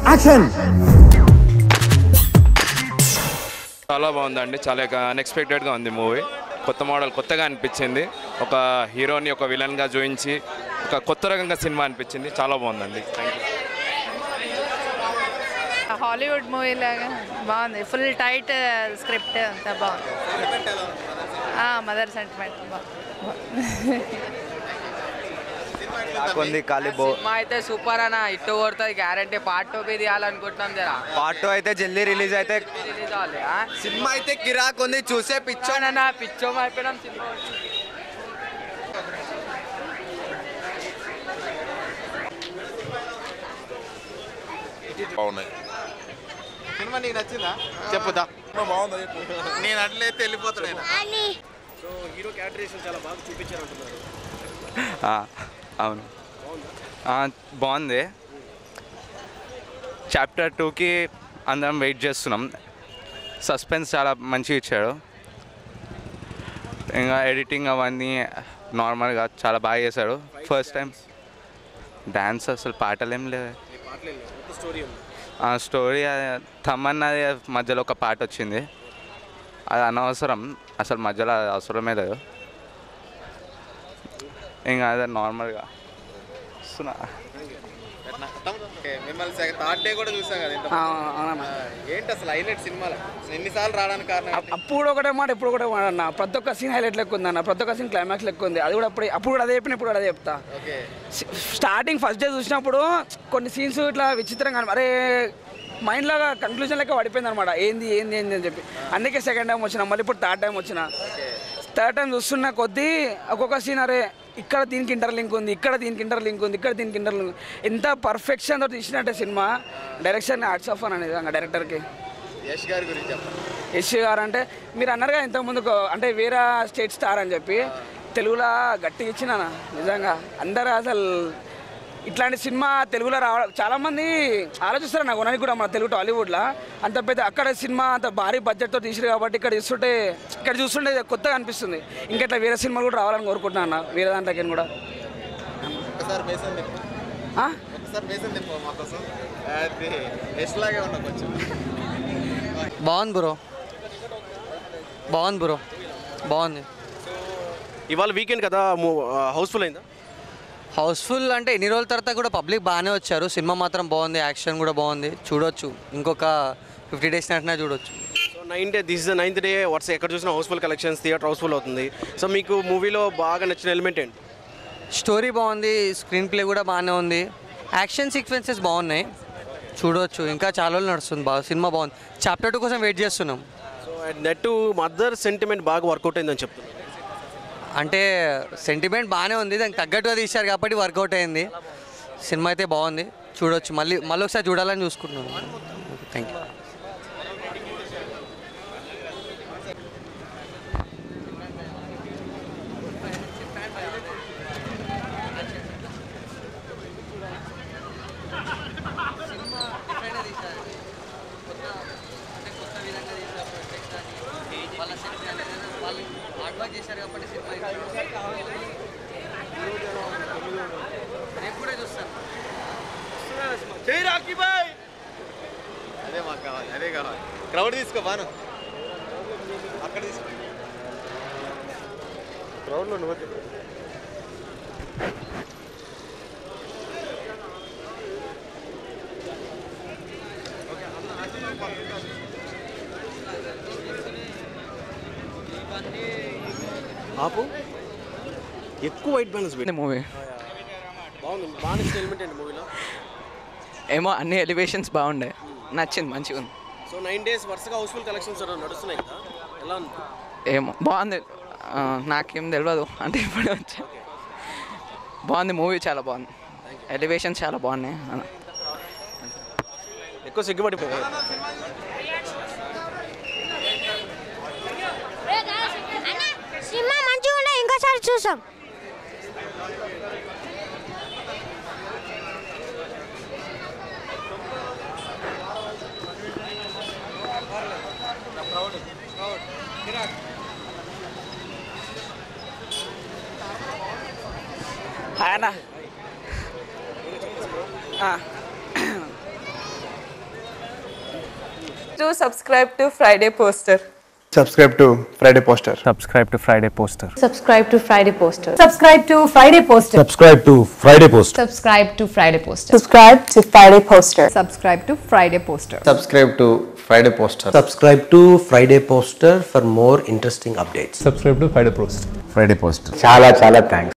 Action చాలా బాగుందండి చాలా అన్ఎక్స్పెక్టెడ్గా ఉంది మూవీ కొత్త మోడల్ కొత్తగా అనిపించింది ఒక హీరోని ఒక విలన్గా చూపించి ఒక కొత్త రకంగా సినిమా అనిపించింది చాలా బాగుందండి థ్యాంక్ యూ హాలీవుడ్ మూవీ లాగా బాగుంది ఫుల్ టైట్ స్క్రిప్ట్ అంతా బాగుంది మదర్ సెంటిమెంట్ కొంది ఖాళీ బో సినిమా అయితే సూపర్ అన్న ఇట్టు కొడుతుంది గ్యారంటీ పార్ట్ టూ బి తీయాలనుకుంటున్నాం జరా పార్ట్ టూ అయితే జల్దీ రిలీజ్ అయితే రిలీజ్ అవ్వాలి ఆ? సినిమా అయితే కిరాక్ ఉంది చూసే పిచ్చో పిచ్చోనన్నా పిచ్చోం అయిపోయినాం సినిమా బాగున్నాయి సినిమా నీకు నచ్చిందా చెప్పుదా బాగుంది నేను అట్లయితే వెళ్ళిపోతాడు ఆ, అవును ఆ, బాగుంది చాప్టర్ టూకి అందరం వెయిట్ చేస్తున్నాం సస్పెన్స్ చాలా మంచిగా ఇచ్చాడు ఇంకా ఎడిటింగ్ అవన్నీ నార్మల్గా చాలా బాగా చేశాడు ఫస్ట్ టైం డ్యాన్స్ అసలు పాటలు ఏం లేవు ఆ స్టోరీ తమ్మన్నది మధ్యలో ఒక పాట వచ్చింది అది అనవసరం అసలు మధ్యలో అది అవసరమే లేదు ఇంకా అదే నార్మల్గా వస్తున్నా మిమ్మల్ని థర్డ్ డే కూడా చూసాం కదా ఇంత ఆ, ఏంటి అసలు హైలైట్ సినిమాలో అసలు ఎన్నిసార్లు రావడానికి కారణం ఏంటి? అప్పుడు ఒకటే మాట ఇప్పుడు ఒకటే మాట అన్న ప్రతి ఒక్క సీన్ హైలైట్ లెక్క ఉంది అన్న ప్రతి ఒక్క సీన్ క్లైమాక్స్ లెక్క ఉంది అది కూడా అప్పుడు అప్పుడు కూడా అదే చెప్పిన ఇప్పుడు కూడా అదే చెప్తా ఓకే స్టార్టింగ్ ఫస్ట్ డే చూసినప్పుడు కొన్ని సీన్స్ ఇట్లా విచిత్రంగా అనిపి- అరే మైండ్ లాగా కన్క్లూజన్ లెక్క పడిపోయింది అనమాట ఏంది ఏంది ఏంది అని చెప్పి అందుకే సెకండ్ టైం వచ్చిన మళ్ళీ ఇప్పుడు థర్డ్ టైం వచ్చిన థర్డ్ టైం చూస్తున్న కొద్దీ ఒక్కొక్క సీన్ అరే ఇక్కడ దీనికి ఇంటర్ లింక్ ఉంది ఇక్కడ దీనికి ఇంటర్ లింక్ ఉంది ఇక్కడ దీనికి ఇంటర్ లింక్ ఎంత పర్ఫెక్షన్ తో తీసినట్టే సినిమా డైరెక్షన్ హ్యాట్స్ ఆఫ్ అని నిజంగా డైరెక్టర్కి యష్ గారి గురించి చెప్పండి యశ్ గారు అంటే మీరు అన్నారు కదా ఇంతకుముందు ఒక- అంటే వేరే స్టేట్ స్టార్ అని చెప్పి తెలుగులో గట్టిగా ఇచ్చిన నిజంగా అందరూ అసలు ఇట్లాంటి సినిమా తెలుగులో రావడం చాలామంది ఆలోచిస్తారు నాకు కొనడానికి కూడా మన తెలుగు టాలీవుడ్లో అంత పెద్ద అక్కడ సినిమా అంత భారీ బడ్జెట్తో తీసిరు కాబట్టి ఇక్కడ చూస్తుంటే ఇక్కడ చూస్తుంటే కొత్తగా అనిపిస్తుంది ఇంకా ఇట్లా వేరే సినిమాలు కూడా రావాలని కోరుకుంటున్నాను అన్న వేరే దాంట్లోకి కూడా ఒకసారి బేసన్ తిప్పు ఆ? ఒకసారి బేసన్ తిప్పు మా కోసం అది యష్ లాగే ఉన్నా కొంచెం బాగుంది బ్రో బాగుంది బ్రో బాగుంది ఇవాళ వీకెండ్ కదా హౌస్ఫుల్ అయిందా హౌస్ఫుల్ అంటే ఎన్ని రోజుల తర్వాత కూడా పబ్లిక్ బాగానే వచ్చారు సినిమా మాత్రం బాగుంది యాక్షన్ కూడా బాగుంది చూడొచ్చు ఇంకొక ఫిఫ్టీ డేస్ నచ్చినా చూడొచ్చు so nine day this is ninth day what's ఎక్కడ చూసినా హౌస్ఫుల్ కలెక్షన్స్ థియేటర్ హౌస్ఫుల్ అవుతుంది సో మీకు మూవీలో బాగా నచ్చిన ఎలిమెంట్ ఏంటి స్టోరీ బాగుంది స్క్రీన్ ప్లే కూడా బాగానే ఉంది యాక్షన్ సీక్వెన్సెస్ బాగున్నాయి చూడొచ్చు ఇంకా చాలా రోజులు నడుస్తుంది బాగా సినిమా బాగుంది చాప్టర్ టూ కోసం వెయిట్ చేస్తున్నాం సో నెట్ మదర్ సెంటిమెంట్ బాగా వర్కౌట్ అయిందని చెప్తున్నారు అంటే సెంటిమెంట్ బాగానే ఉంది దానికి తగ్గట్టుగా తీశారు కాబట్టి వర్కౌట్ అయింది సినిమా అయితే బాగుంది చూడొచ్చు మళ్ళీ మళ్ళీ ఒకసారి చూడాలని చూసుకుంటున్నాను థ్యాంక్ యూ అదే మాకు కావాలి అదే కావాలి క్రౌడ్ తీసుకో బాను అక్కడ తీసుకో క్రౌడ్లో నువ్వు ఆపు ఎక్కువ వైట్ బ్యాలెన్స్ పెట్టి మూవీ బాగుంది బాగా నచ్చిన ఎలిమెంట్ ఏంటి మూవీలో ఏమో అన్ని ఎలివేషన్స్ బాగుండే నచ్చింది మంచిగా ఉంది సో నైన్ డేస్ వరుసగా హౌస్ఫుల్ కలెక్షన్స్ నడుస్తున్నాయి కదా ఎలా ఉంది ఏమో బాగుంది ఆ, నాకేం తెలియదు అంటే ఇప్పుడు వచ్చా బాగుంది మూవీ చాలా బాగుంది ఎలివేషన్స్ చాలా బాగున్నాయి అలా. ఎక్కువ సిగ్గుపడిపోయారు సినిమా మంచిగా ఉండే ఇంకోసారి చూసాం హాయ్ అన్న ఆ. to subscribe to Friday Poster. Subscribe to Friday Poster. Subscribe to Friday Poster. Subscribe to Friday Poster. Subscribe to Friday Poster. Subscribe to Friday Poster. Subscribe to Friday Poster. Subscribe to Friday Poster. Subscribe to Friday Poster. Subscribe to Friday Poster. Subscribe to Friday Poster for more interesting updates. Subscribe to Friday Poster. Friday Poster. చాలా చాలా thanks